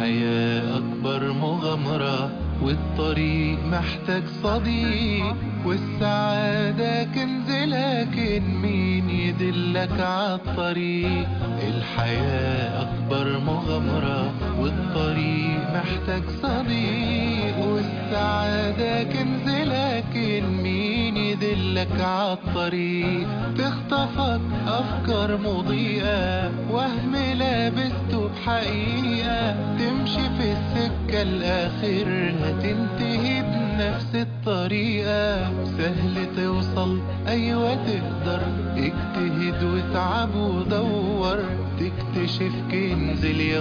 الحياة أكبر مغامرة والطريق محتاج صديق والسعادة كنز لكن مين يدلك عالطريق الحياة أكبر مغامرة والطريق محتاج صديق والسعادة كنز لكن مين يدلك عالطريق تخطفك أفكار مضيئة وهم لابسته بحقيقة تمشي في السكة الآخر هتنتهي بنفس الطريقة سهل توصل أيوة تقدر اجتهد واتعب ودور تكتشف كنز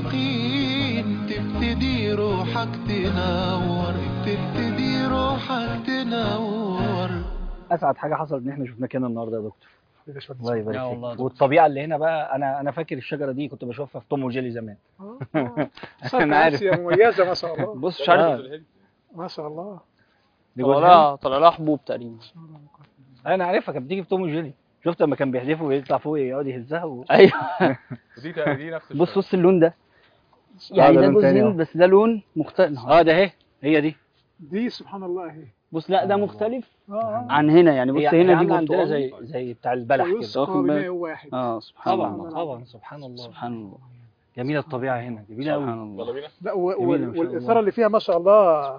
اليقين تبتدي روحك تنور تبتدي روحك تنور اسعد حاجه حصلت ان احنا شفناك هنا النهارده يا دكتور الله يبارك يا فيك والله يا دكتور. والطبيعه اللي هنا بقى انا انا فاكر الشجره دي كنت بشوفها في توم وجيلي زمان انا أنا عارف. عارف مميزه ما شاء الله بص مش عارف ما شاء الله دي طلع جوزها لها طلع لها حبوب تقريبا انا عارفها كانت بتيجي في توم وجيلي شفت لما كان بيحذفوا ويطلع فوق يقعد يهزها و... ايوه دي دي نفس بص بص اللون ده يعني ده ده لون جوز تاني هند أهو. بس ده لون مختلف اه ده اهي هي دي دي سبحان الله اهي بص لا ده مختلف اه عن هنا يعني بص هي هي هنا دي عاملة عندنا برتقالي زي زي بتاع البلح كده ويسقى واخد بالك؟ بماء واحد اه سبحان طبعا الله طبعا سبحان الله سبحان الله جميله الطبيعه هنا جميله سبحان قوي الله يلا بينا لا و- جميلة وال- ما شاء الله. والاثاره اللي فيها ما شاء الله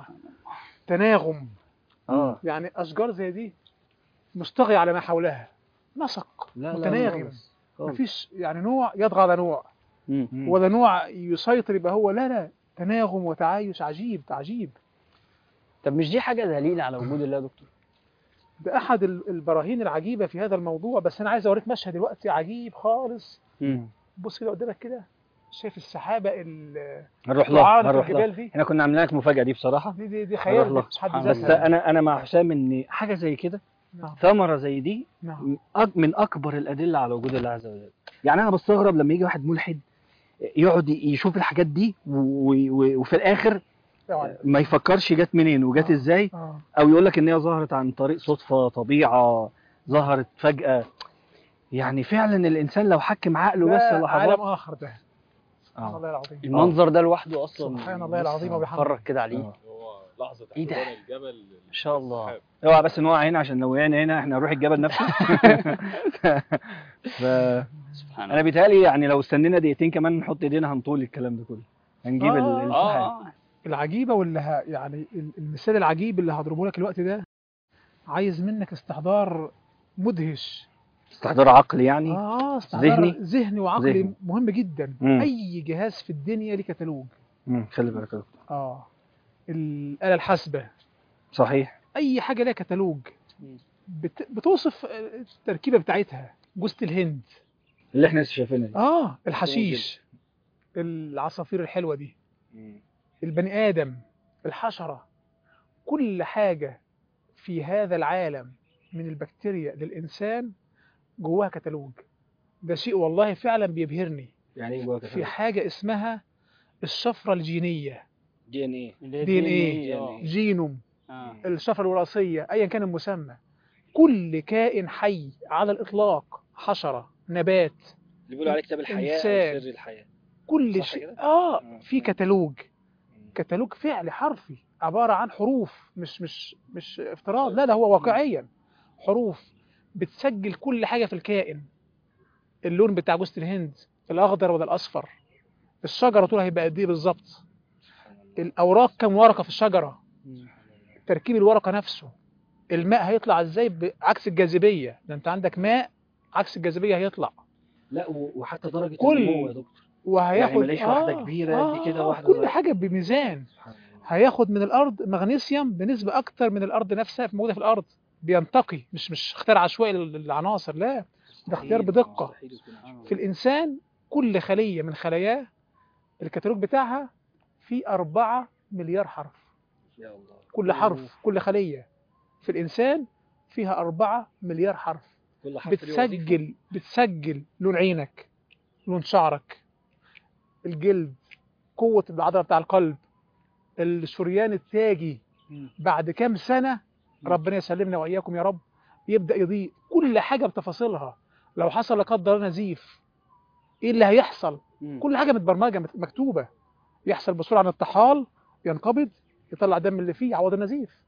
تناغم اه يعني اشجار زي دي مستغي على ما حولها نسق لا لا متناغم خالص. خالص. مفيش يعني نوع يطغى على نوع مم. مم. ولا نوع يسيطر يبقى هو لا لا تناغم وتعايش عجيب عجيب طب مش دي حاجه دليل على وجود الله يا دكتور ده احد ال- البراهين العجيبه في هذا الموضوع بس انا عايز اوريك مشهد دلوقتي عجيب خالص مم. بص كده قدامك كده شايف السحابه ال- هنروح لها الوعارة هنروح الجبال لها دي احنا كنا عاملين لك مفاجاه دي بصراحه دي دي, دي هنروح خيال لها. مش حد سبحان بس ذاتها انا انا مع حسام ان حاجه زي كده نعم ثمره زي دي نعم أك- من اكبر الادله على وجود الله عز وجل يعني انا بستغرب لما يجي واحد ملحد يقعد يشوف الحاجات دي و- و- وفي الاخر طبعاً. ما يفكرش جت منين وجت آه. ازاي اه او يقول لك ان هي ظهرت عن طريق صدفه طبيعه ظهرت فجاه يعني فعلا الانسان لو حكم عقله بس ده لحظات عالم اخر ده سبحان آه. الله العظيم المنظر ده لوحده اصلا سبحان الله العظيم وبحمده اتفرج كده عليه آه. هو لحظة إيه ده؟ احتضان الجبل ما شاء الله اوعى بس نوقع هنا عشان لو وقعنا هنا احنا هنروح الجبل نفسه ف... سبحان انا الله بيتهيألي يعني لو استنينا دقيقتين كمان نحط ايدينا هنطول الكلام ده كله هنجيب آه. ال- السحاب اه العجيبه واللي ه... يعني ال- المثال العجيب اللي هضربه لك الوقت ده عايز منك استحضار مدهش استحضار عقل يعني اه استحضار ذهني؟ ذهني وعقلي ذهني. مهم جدا مم. اي جهاز في الدنيا ليه كتالوج مم. خلي بالك يا دكتور. اه الاله الحاسبه صحيح اي حاجه لها كتالوج مم. بت... بتوصف التركيبه بتاعتها جوزة الهند اللي احنا لسه شايفينها دي اه الحشيش العصافير الحلوه دي البني ادم الحشره كل حاجه في هذا العالم من البكتيريا للانسان جواها كتالوج ده شيء والله فعلا بيبهرني يعني ايه جواك في حاجه اسمها الشفره الجينيه دي ان ايه دي ان ايه آه. جينوم آه. الشفره الوراثيه ايا كان المسمى كل كائن حي على الاطلاق حشره نبات اللي بيقولوا عليه كتاب الحياه إنسان. او سر الحياه كل صح شيء كده؟ اه مم. في كتالوج كتالوج فعلي حرفي عباره عن حروف مش مش مش افتراض لا ده هو واقعيا حروف بتسجل كل حاجه في الكائن اللون بتاع جوزة الهند الاخضر ولا الاصفر الشجره طولها هيبقى قد ايه بالظبط الاوراق كم ورقه في الشجره تركيب الورقه نفسه الماء هيطلع ازاي بعكس الجاذبيه ده انت عندك ماء عكس الجاذبيه هيطلع لا و- وحتى درجه كل- النمو يا دكتور وهياخد يعني ملاقيش واحدة كبيرة قد كده، واحدة كل صغيرة. حاجه بميزان هياخد من الارض مغنيسيوم بنسبه اكتر من الارض نفسها موجوده في الارض بينتقي مش مش اختيار عشوائي لل- للعناصر لا ده اختيار بدقه في الانسان كل خليه من خلاياه الكتالوج بتاعها فيه أربعة مليار حرف يا الله كل حرف كل خليه في الانسان فيها أربعة مليار حرف كل حرف ليه وظيفة. بتسجل بتسجل لون عينك لون شعرك الجلد قوة العضلة بتاع القلب الشريان التاجي مم. بعد كام سنة ربنا يسلمنا وإياكم يا رب يبدأ يضيء كل حاجة بتفاصيلها لو حصل لا قدر الله نزيف ايه اللي هيحصل مم. كل حاجة متبرمجة مت- مكتوبة يحصل بسرعه عن الطحال ينقبض يطلع دم اللي فيه يعوض النزيف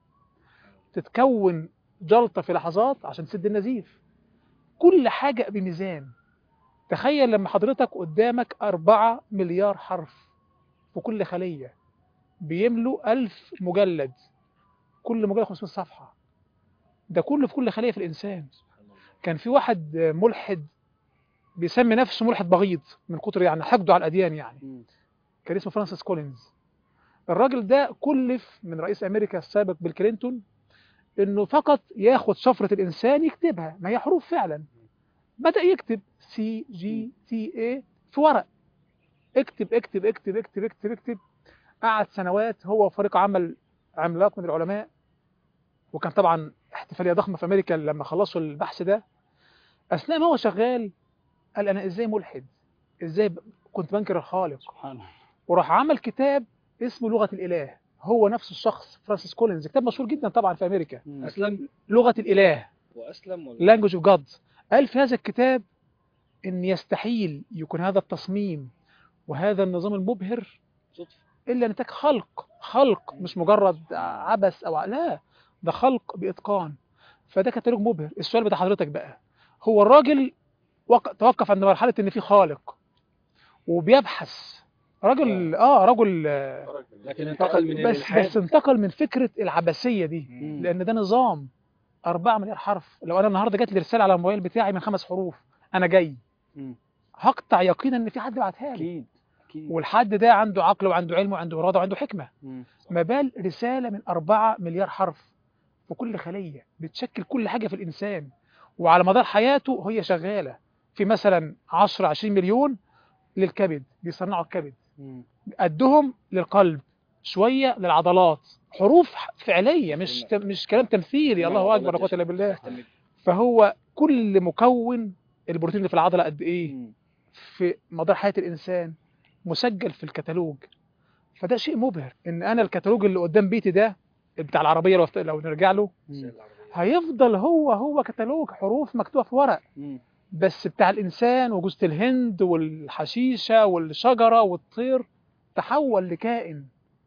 تتكون جلطه في لحظات عشان تسد النزيف كل حاجه بميزان تخيل لما حضرتك قدامك أربعة مليار حرف في كل خلية بيملوا ألف مجلد كل مجلد 500 صفحة ده كله في كل خلية في الإنسان كان في واحد ملحد بيسمي نفسه ملحد بغيض من كتر يعني حقده على الأديان يعني مم. كان اسمه فرانسيس كولينز الراجل ده كلف من رئيس أمريكا السابق بيل كلينتون إنه فقط ياخد شفرة الإنسان يكتبها ما هي حروف فعلا بدأ يكتب سي جي تي اي في ورق اكتب اكتب اكتب اكتب اكتب اكتب قعد سنوات هو وفريق عمل عملاق من العلماء وكان طبعا احتفاليه ضخمه في امريكا لما خلصوا البحث ده اثناء ما هو شغال قال انا ازاي ملحد ازاي ب- كنت بنكر الخالق سبحان الله وراح عمل كتاب اسمه لغه الاله هو نفس الشخص فرانسيس كولينز كتاب مشهور جدا طبعا في امريكا مم. اسلم لغه الاله واسلم ولا لانجوج اوف جاد قال في هذا الكتاب ان يستحيل يكون هذا التصميم وهذا النظام المبهر صدفه الا نتاج خلق خلق مش مجرد عبث او ع- لا ده خلق باتقان فده كتالوج مبهر السؤال بتاع حضرتك بقى هو الراجل وق... توقف عند مرحله ان في خالق وبيبحث راجل اه راجل آه، لكن انتقل من بس الالحاد بس انتقل من فكره العبثيه دي مم. لان ده نظام 4 مليار حرف لو انا النهارده جات لي رساله على الموبايل بتاعي من خمس حروف انا جاي مم. هقطع يقينا ان في حد بعتها لي اكيد اكيد والحد ده عنده عقل وعنده علم وعنده اراده وعنده حكمه مم. ما بال رساله من 4 مليار حرف في كل خليه بتشكل كل حاجه في الانسان وعلى مدار حياته هي شغاله في مثلا 10 20 مليون للكبد بيصنعوا الكبد مم. قدهم للقلب شويه للعضلات حروف فعليه مش مش كلام تمثيلي الله اكبر لا قوه الا بالله فهو كل مكون البروتين اللي في العضله قد ايه مم. في مدار حياه الانسان مسجل في الكتالوج فده شيء مبهر ان انا الكتالوج اللي قدام بيتي ده بتاع العربيه لو لو نرجع له مم. هيفضل هو هو كتالوج حروف مكتوبه في ورق مم. بس بتاع الانسان وجوزة الهند والحشيشه والشجره والطير تحول لكائن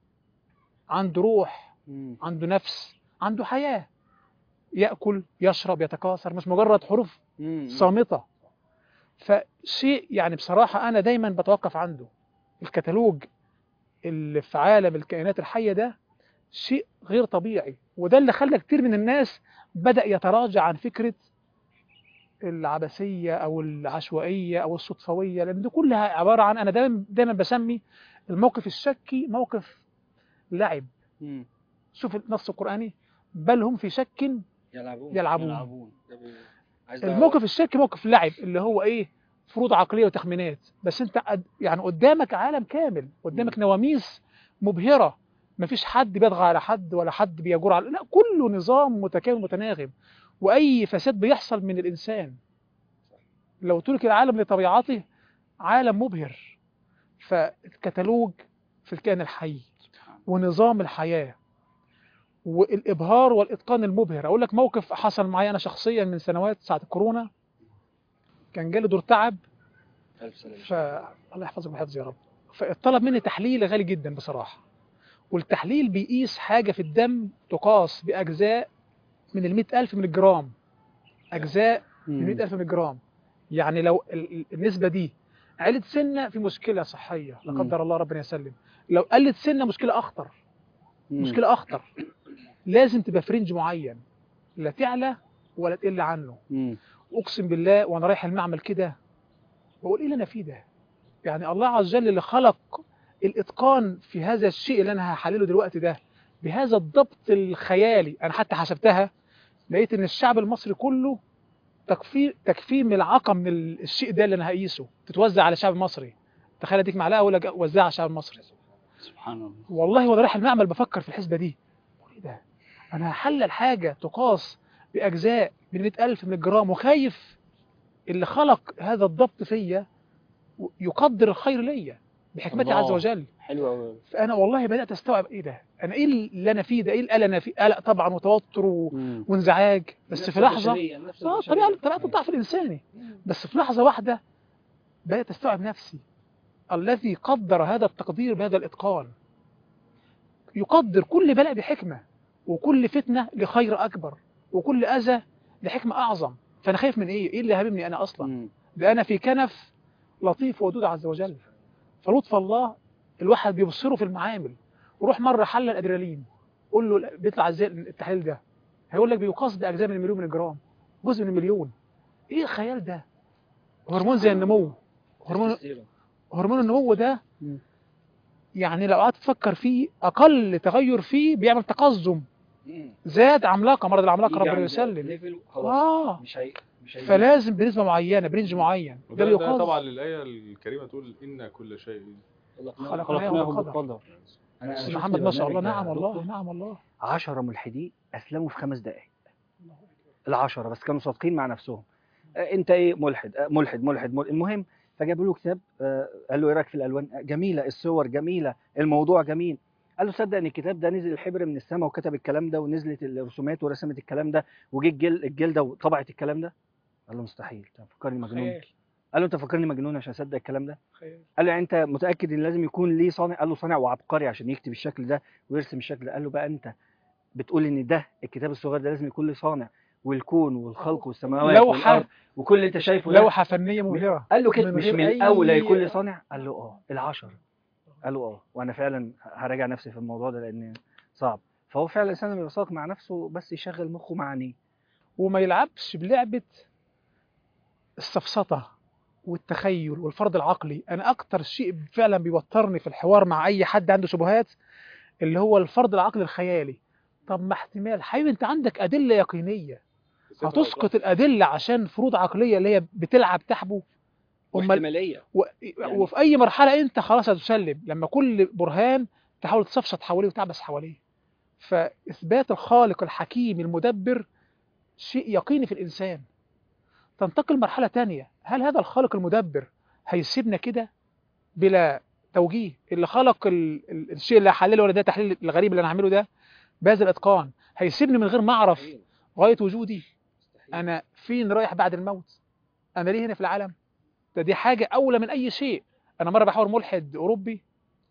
عنده روح مم. عنده نفس عنده حياه ياكل يشرب يتكاثر مش مجرد حروف مم. صامته فشيء يعني بصراحه انا دايما بتوقف عنده الكتالوج اللي في عالم الكائنات الحيه ده شيء غير طبيعي وده اللي خلى كتير من الناس بدا يتراجع عن فكره العبثيه او العشوائيه او الصدفويه لان دي كلها عباره عن انا دايما دايما بسمي الموقف الشكي موقف لعب مم. شوف النص القراني بل هم في شك يلعبون يلعبون يلعبون ده بي- عايز ده- الموقف الشك موقف لعب اللي هو ايه فروض عقليه وتخمينات بس انت قد- يعني قدامك عالم كامل قدامك نواميس مبهره مفيش حد بيطغى على حد ولا حد بيجور على لا كله نظام متكامل متناغم واي فساد بيحصل من الانسان لو ترك العالم لطبيعته عالم مبهر فالكتالوج في الكائن الحي ونظام الحياه والابهار والاتقان المبهر اقول لك موقف حصل معايا انا شخصيا من سنوات ساعه الكورونا كان جالي دور تعب ألف سلامة ف الله يحفظك ويحفظ يا رب فاتطلب مني تحليل غالي جدا بصراحه والتحليل بيقيس حاجه في الدم تقاس باجزاء من ال ألف من الجرام اجزاء من مم. 100000 من الجرام يعني لو ال- ال- النسبه دي علت سنه في مشكله صحيه لا مم. قدر الله ربنا يسلم لو قلت سنه مشكله اخطر مم. مشكله اخطر لازم تبقى في رينج معين لا تعلى ولا تقل عنه مم. اقسم بالله وانا رايح المعمل كده بقول ايه اللي انا فيه ده يعني الله عز وجل اللي خلق الاتقان في هذا الشيء اللي انا هحلله دلوقتي ده بهذا الضبط الخيالي انا حتى حسبتها لقيت ان الشعب المصري كله تكفيه تكفيه ملعقه من ال- الشيء ده اللي انا هقيسه تتوزع على الشعب المصري تخيل اديك معلقه ولا وزعها على الشعب المصري سبحان الله والله وانا رايح المعمل بفكر في الحسبه دي بقول ايه ده انا هحلل حاجه تقاس باجزاء من 100000 من الجرام وخايف اللي خلق هذا الضبط فيا يقدر الخير ليا بحكمته الله. عز وجل حلو قوي فانا والله بدات استوعب ايه ده انا ايه اللي انا فيه ده ايه القلق انا فيه قلق طبعا وتوتر و... وانزعاج بس في لحظه اه طبيعه طبيعه الضعف الانساني بس في لحظه واحده بدات استوعب نفسي الذي قدر هذا التقدير بهذا الإتقان يقدر كل بلاء بحكمة وكل فتنة لخير أكبر وكل أذى لحكمة أعظم فأنا خايف من إيه؟ إيه اللي هاممني أنا أصلا؟ مم. ده أنا في كنف لطيف ودود عز وجل فلطف الله الواحد بيبصره في المعامل وروح مرة حل الأدرينالين قول له بيطلع ازاي التحليل ده هيقول لك بيقاس بأجزاء من المليون من الجرام جزء من المليون ايه الخيال ده هرمون زي النمو هرمون تستيرون. هرمون النمو ده مم. يعني لو قعدت تفكر فيه اقل تغير فيه بيعمل تقزم مم. زاد عملاقه مرض العملاقه يجي ربنا عند يسلم ليفل خلاص اه مش هي مش هي فلازم بنسبه معينه برنج معين ده وده, اللي ده يقاس طبعا الآية الكريمة تقول إن كل شيء خلقناه خلقناه خلقناه بقدر. بقدر انا استاذ شفت محمد ما شاء الله برنامج نعم ده. والله نعم والله عشرة ملحدين أسلموا في خمس دقائق العشرة بس كانوا صادقين مع نفسهم آه، أنت إيه ملحد آه، ملحد ملحد, ملحد. المهم فجابوا له كتاب آه، قال له إيه رأيك في الألوان آه، جميلة الصور جميلة الموضوع جميل قال له صدق ان الكتاب ده نزل الحبر من السماء وكتب الكلام ده ونزلت الرسومات ورسمت الكلام ده وجه الجل الجلده وطبعت الكلام ده قال له مستحيل انت فكرني مجنون خيال قال له انت فكرني مجنون عشان اصدق الكلام ده خيال قال له يعني انت متاكد ان لازم يكون ليه صانع قال له صانع وعبقري عشان يكتب الشكل ده ويرسم الشكل ده قال له بقى انت بتقول ان ده الكتاب الصغير ده لازم يكون له صانع والكون والخلق والسماوات لوحة. والارض وكل اللي انت شايفه ده لوحه فنيه مبهره قال له كده من مش غير من أي- الاول هيكون لي صانع قال له اه العشرة قال له اه وانا فعلا هراجع نفسي في الموضوع ده لان صعب فهو فعلا الانسان لما يبقى صادق مع نفسه بس يشغل مخه مع عينيه وما يلعبش بلعبة السفسطة والتخيل والفرض العقلي أنا أكتر شيء فعلا بيوترني في الحوار مع أي حد عنده شبهات اللي هو الفرض العقلي الخيالي طب ما احتمال حبيبي أنت عندك أدلة يقينية هتسقط الأدلة عشان فروض عقلية اللي هي بتلعب تحبو أمال واحتماليه و... وفي أي مرحلة أنت خلاص هتسلم لما كل برهان تحاول تسفسط حواليه وتعبس حواليه فإثبات الخالق الحكيم المدبر شيء يقيني في الإنسان تنتقل مرحلة تانية هل هذا الخالق المدبر هيسيبنا كده بلا توجيه اللي خلق ال... ال... الشيء اللي هحلله ولا ده تحليل الغريب اللي انا هعمله ده بهذا الاتقان هيسيبني من غير ما اعرف مستحيل. غايه وجودي مستحيل. انا فين رايح بعد الموت انا ليه هنا في العالم ده دي حاجه اولى من اي شيء انا مره بحاور ملحد اوروبي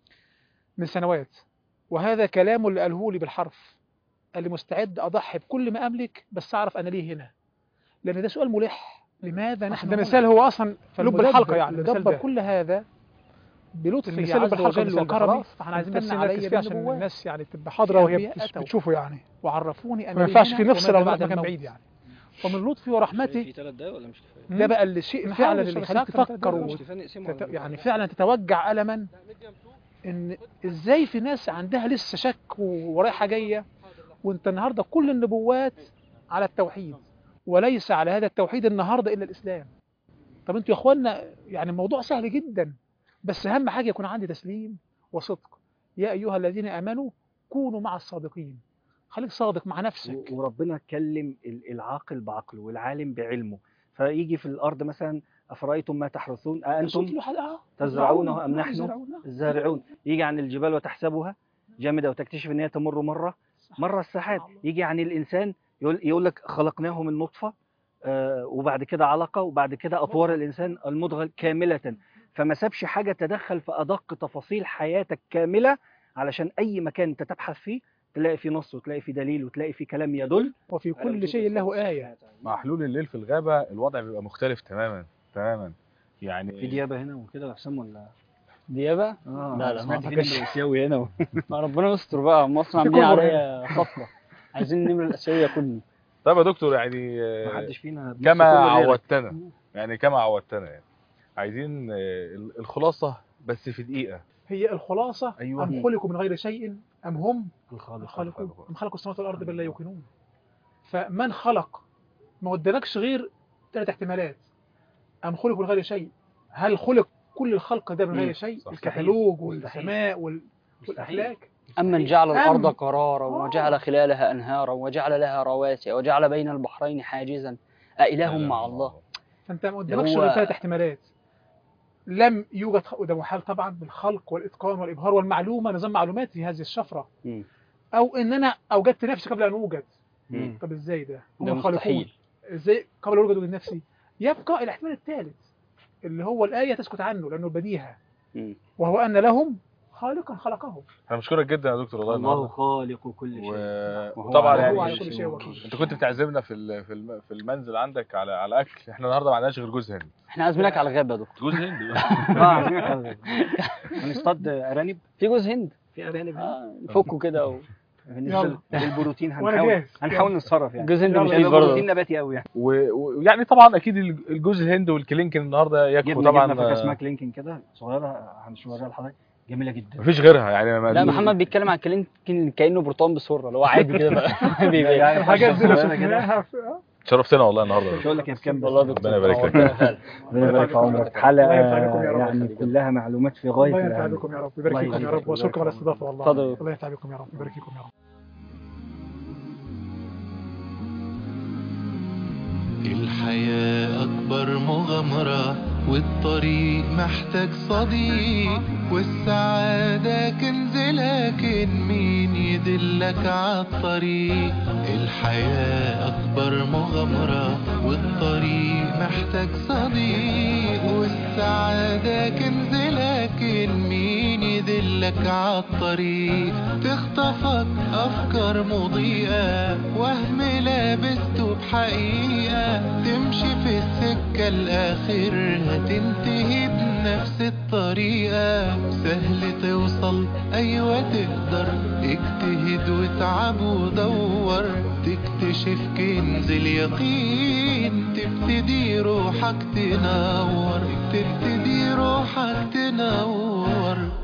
من سنوات وهذا كلامه اللي قاله لي بالحرف قال لي مستعد اضحي بكل ما املك بس اعرف انا ليه هنا لان ده سؤال ملح لماذا نحن ده مثال هو اصلا لب الحلقه يعني دبر كل هذا بلطف المثال عز بالحلقة وجل مثال وكرمه خلاص، فاحنا عايزين نستنى بس نركز عليا فيه عشان بالنبوات. الناس يعني تبقى حاضره وهي الأنبياء بتس- أتوا. بتشوفه يعني وعرفوني انا ما ليه ينفعش هنا في نفس وماذا لو بعد مكان الموت. بعيد يعني ومن لطفي في ورحمته في ثلاث دقايق ولا مش كفايه؟ ده بقى الشيء نحاول فعلا بس اللي بس يخليك أكتر من تفكر كده. وت- مش كفايه نقسمه تت... على يعني فعلا تتوجع ألما إن إزاي في ناس عندها لسه شك ورايحة جاية وأنت النهاردة كل النبوات على التوحيد وليس على هذا التوحيد النهاردة إلا الإسلام طب أنتوا يا إخوانا يعني الموضوع سهل جدا بس أهم حاجة يكون عندي تسليم وصدق يا أيها الذين آمنوا كونوا مع الصادقين خليك صادق مع نفسك و- وربنا كلم ال- العاقل بعقله والعالم بعلمه فيجي في الارض مثلا افرايتم ما تحرثون أأنتم شوف له حد- آه، تزرعونه أم آه، نحن يزرعونه. الزارعون يجي عن الجبال وتحسبها جامدة وتكتشف ان هي تمر مرة مرة السحاب يجي عن الإنسان يقول, يقول لك خلقناه من نطفة آه، وبعد كده علقة وبعد كده أطوار الإنسان المضغة كاملة فما سابش حاجة تدخل في أدق تفاصيل حياتك كاملة علشان أي مكان أنت تبحث فيه تلاقي فيه نص وتلاقي فيه دليل وتلاقي فيه كلام يدل وفي كل شيء له آية مع حلول الليل في الغابة الوضع بيبقى مختلف تماما تماما يعني في ديابة هنا وكده يا حسام ولا ديابة اه لا، لا، ما سمعت في أعتقدش. نمر آسيوي هنا و... ما ربنا يستر بقى مصر عاملين كله عليا صفرة عايزين النمر الآسيوية كلني طب يا دكتور يعني آه، محدش فينا بنفس كما كل ليلة. عودتنا يعني كما عودتنا يعني عايزين آه، ال- الخلاصة بس في دقيقة هي الخلاصة أيوة. أم خلقوا من غير شيء أم هم الخالق الخالقون الخالقون. أم خلقوا السماوات والأرض بل لا يوقنون فمن خلق ما ودناكش غير ثلاث احتمالات أم خلقوا من غير شيء هل خلق كل الخلق ده من غير مم. شيء صح. الكتالوج مستحيل. والسماء وال... مستحيل. والأفلاك أمن جعل الأرض أم. قرارا آه. وجعل خلالها أنهارا وجعل لها رواسي وجعل بين البحرين حاجزا أإله لا، مع لا، الله فأنت ما قدامكش هو- غير ثلاث احتمالات لم يوجد خ- وده محال طبعا بالخلق والإتقان والإبهار والمعلومة نظام معلومات في هذه الشفرة مم. أو إن أنا أوجدت نفسي قبل أن أوجد مم. طب إزاي ده؟ هم ده الخالقون مستحيل ازاي قبل وجود وجود نفسي يبقى الاحتمال الثالث اللي هو الآية تسكت عنه لأنه البديهة مم. وهو ان لهم خالقا خلقهم انا بشكرك جدا يا دكتور والله الله النهارده خالق كل شيء و... وهو وطبعا على يعني وهو على كل شيء وكيل. انت كنت بتعزمنا في ال- في الم- في المنزل عندك على على اكل احنا النهارده ما عندناش غير جوز هند احنا عازمينك على الغابه يا دكتور جوز هند اه عايزين نخلص. هنصطاد ارانب في جوز هند في ارانب هنا؟ آه نفكه كده و... بالنسبه للبروتين وانا هنحاول جاهز هنحاول نتصرف يعني جوز هند يلا مش مش فيه هيبقى برضه بروتين نباتي قوي يعني و- ويعني طبعا اكيد الج- الجوز الهند والكلينكن النهارده يكفوا جبنا طبعا جبنا فاكهه اسمها آه، كلينكن كده صغيره هنشوفها لحضرتك جميله جدا مفيش غيرها يعني ما- لا محمد بيتكلم عن كلينكن كانه برتقال بسره اللي هو عادي كده بقى بيبيع يعني الحاجات دي لو صغيرة كده. شفناها في- شرفتنا والله النهارده مش هقول لك هي بكام بس والله يا دكتور ربنا يبارك لك. نورتنا فعلا. ربنا يبارك في عمرك الله حلقه ينفع بكم يا رب. يعني كلها معلومات في غايه الله ينفع الأهمية. بكم يا رب يبارك الله فيكم يا يخليك. رب واشكركم على الاستضافه والله اتفضل. الله ينفع بكم يا رب يبارك فيكم يا رب الحياة أكبر مغامرة والطريق محتاج صديق والسعادة كنز لكن مين يدلك عالطريق الحياة أكبر مغامرة والطريق محتاج صديق والسعادة كنز لكن مين يدلك عالطريق تخطفك أفكار مضيئة وهم لابسته بحقيقة تمشي في السكة الآخر هتنتهي بنفس الطريقة سهل توصل أيوة تقدر اجتهد واتعب ودور تكتشف كنز اليقين تبتدي روحك تنور تبتدي روحك تنور